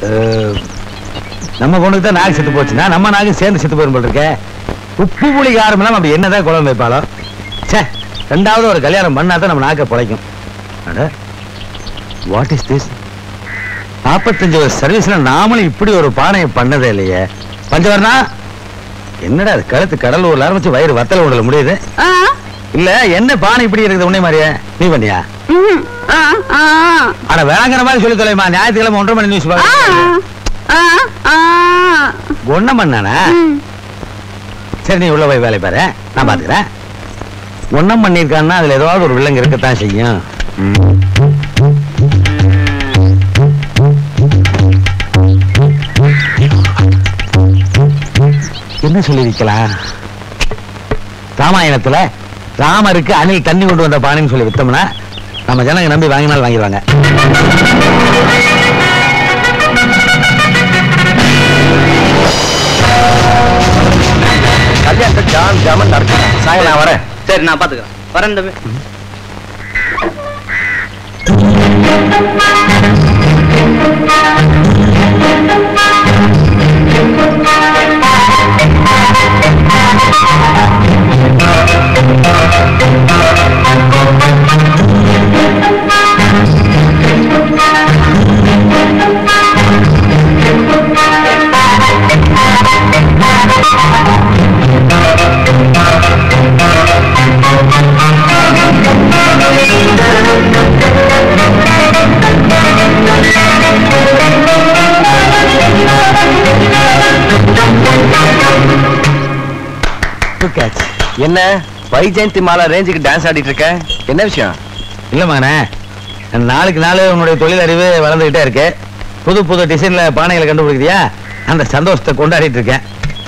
அஹ், நம்ம பொண்ணுக்கு தான் நாக்கு செத்து போச்சுன்னா நம்ம நாக்கு சேர்ந்து செத்து போயிரும் போல இருக்கே உப்பு புளி காரம் இல்லாம அப்படி என்னதான் குழம்பு வைப்பாளோ ச்சே ரெண்டாவது ஒரு கல்யாணம் பண்ணா தான் நம்ம நாக்க பிழைக்கும் அட வாட் இஸ் திஸ் நாற்பத்தஞ்சு வருஷம் சர்வீஸ்ல நாமளும் இப்படி ஒரு பானையை பண்ணதே இல்லையே பஞ்சவர்ணா என்னடா அது கழுத்து கடலூர்ல ஆரம்பிச்சு வயிறு வத்தல விடல முடியுது ஆ, இல்ல என்ன பானை இப்படி இருக்குது உன்னை மாதிரியே நீ பண்ணியா ம், ஆ, ஆ, ஆனா வேணாங்கிற மாதிரி சொல்லி தொலைமா ஞாயிற்றுக்கிழமை ஒன்றரை மணி நியூஸ் ஆ, பாக்க ஆ, ஆ, ஒன்னம் பண்ணானா ம். சரி நீ உள்ள போய் வேலை பாரு நான் பாத்துக்கிறேன் ஒன்னம் பண்ணிருக்கான்னா அதுல ஏதாவது ஒரு வில்லங்க இருக்கத்தான் செய்யும் ம். என்ன சொல்லி விக்கலாம் ராமாயணத்துல ராமருக்கு அணில் தண்ணி கொண்டு வந்த பானைன்னு சொல்லி வித்தோம்னா நம்ம ஜனங்க நம்பி வாங்கினாலும் வாங்கிடுவாங்க கல்யாணத்தை ஜாம் ஜாமன் நடத்தணும் சாயங்காலம் நான் வரேன் சரி நான் பாத்துக்கிறேன் வரேன் தம்பி என்ன வைஜெயந்தி மாலா ரேஞ்சுக்கு டான்ஸ் ஆடிட்டு இருக்க என்ன விஷயம் இல்ல மகனே நாளுக்கு நாள் உன்னுடைய தொழில் அறிவு வளர்ந்துகிட்டே இருக்கு புது புது டிசைன்ல பானைகளை கண்டுபிடிக்கிறியா அந்த சந்தோஷத்தை கொண்டாடிட்டு இருக்கேன்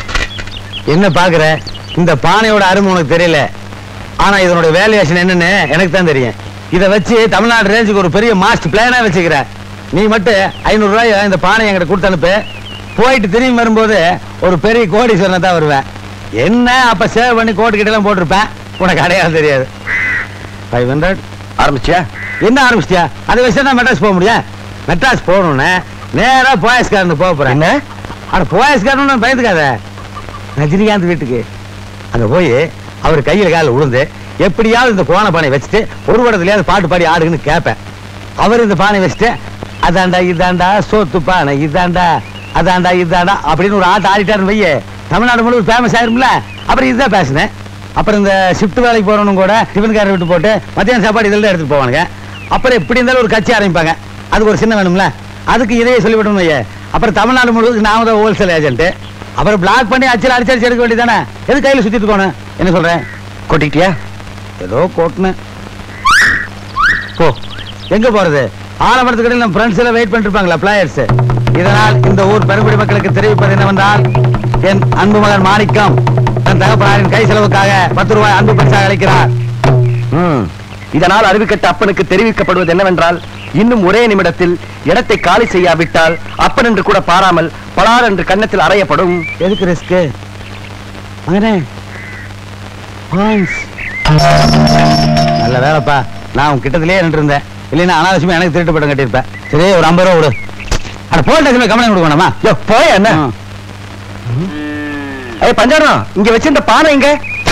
என்ன பாக்குற இந்த பானையோட அருமை உனக்கு தெரியல ஆனா இதனுடைய வேல்யூஷன் என்னன்னு எனக்கு தான் தெரியும் இதை வச்சு தமிழ்நாடு ரேஞ்சுக்கு ஒரு பெரிய மாஸ்டர் பிளானா வச்சுக்கிற நீ மட்டும் ஐநூறு ரூபாய் இந்த பானை என்கிட்ட கொடுத்து அனுப்பு போயிட்டு திரும்பி வரும்போது ஒரு பெரிய கோடீஸ்வரனை தான் வருவேன் என்ன அப்ப சேவ் பண்ணி கோட்டு கிட்ட எல்லாம் போட்டிருப்பேன் உனக்கு அடையாளம் தெரியாது ஃபைவ் ஹண்ட்ரட் ஆரம்பிச்சியா என்ன ஆரம்பிச்சியா அதை வச்சு தான் மெட்ராஸ் போக முடியும் மெட்ராஸ் போகணும்னு நேரா போயஸ்காரன் போக போறேன் என்ன ஆனா போயஸ்காரன் பயந்துக்காத ரஜினிகாந்த் வீட்டுக்கு அங்க போய் அவர் கையில காலில் விழுந்து எப்படியாவது இந்த கோண பானை வச்சுட்டு ஒரு படத்துலயாவது பாட்டு பாடி ஆடுங்கன்னு கேட்பேன் அவர் இந்த பானை வச்சுட்டு அதாண்டா இதாண்டா சோத்து பானை இதாண்டா அதாண்டா இதாண்டா அப்படின்னு ஒரு ஆட்டு ஆடிட்டாருன்னு வையே தமிழ்நாடு முழுவதும் ஃபேமஸ் ஆயிரும்ல அப்புறம் இதுதான் பேசினேன் அப்புறம் இந்த ஷிஃப்ட் வேலைக்கு போறவனும் கூட டிஃபன்காரர் விட்டு போட்டு மத்தியானம் சாப்பாடு இதில் தான் எடுத்துட்டு போவானுங்க அப்புறம் எப்படி இருந்தாலும் ஒரு கட்சி ஆரம்பிப்பாங்க அதுக்கு ஒரு சின்ன வேணும்ல அதுக்கு இதையே சொல்லிவிடணும் ஐயா அப்புறம் தமிழ்நாடு முழுவதும் நாம தான் ஹோல்சேல் ஏஜென்ட் அப்புறம் பிளாக் பண்ணி அச்சில் அடிச்சு அடிச்சு எடுக்க வேண்டியதானே எது கையில் சுத்திட்டு போனேன் என்ன சொல்றேன் கொட்டிட்டியா ஏதோ கொட்டினேன் போ எங்க போறது ஆலமரத்து கடையில் நம்ம ஃப்ரெண்ட்ஸ் எல்லாம் வெயிட் பண்ணிட்டு இருப்பாங்களா பிளேயர்ஸ் இதனால் இந்த ஊர் பெருங்குடி மக்களுக்கு தெரிவிப்பது என்னவென்றால் என் அன்பு மகன் மாணிக்கம் தன் தகப்பனாரின் கை செலவுக்காக பத்து ரூபாய் அன்பு பரிசாக அளிக்கிறார் இதனால் அறிவிக்கட்ட அப்பனுக்கு தெரிவிக்கப்படுவது என்னவென்றால் இன்னும் ஒரே நிமிடத்தில் இடத்தை காலி செய்யாவிட்டால் அப்பன் என்று கூட பாராமல் பலார் என்று கன்னத்தில் அறையப்படும் எதுக்கு ரிஸ்க் மகனே பாயிண்ட்ஸ் நல்ல வேலைப்பா நான் உன் கிட்டத்திலேயே நின்று இருந்தேன் இல்லைன்னா அனாவசியமா எனக்கு திருட்டு பட்டம் கட்டியிருப்பேன் சரி ஒரு ஐம்பது ரூபா விடு அட போல் டேஷன்ல கவனம் கொடுக்க வேணாமா யோ, போய் என்ன ஏய் பஞ்சாரம் இங்க வச்சிருந்த பானை எங்க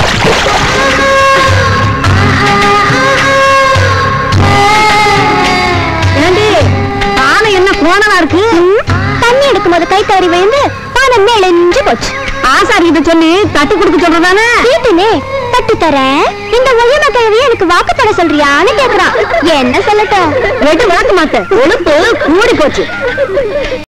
ஏண்டி பானை என்ன கோணலா இருக்கு தண்ணி எடுக்கும்போது கை தவறி விழுந்து பானை மேலெஞ்சு போச்சு ஆசாரி கிட்ட சொல்லி தட்டு கொடுக்க சொல்றதானே வீட்டுனே தட்டு தரேன் இந்த ஒய்யம கிழவி எனக்கு வாக்கு தர சொல்றியான்னு கேக்குறான் என்ன சொல்லட்டும் எட்டு வாக்கு மாத்த உழுப்பு கூடி போச்சு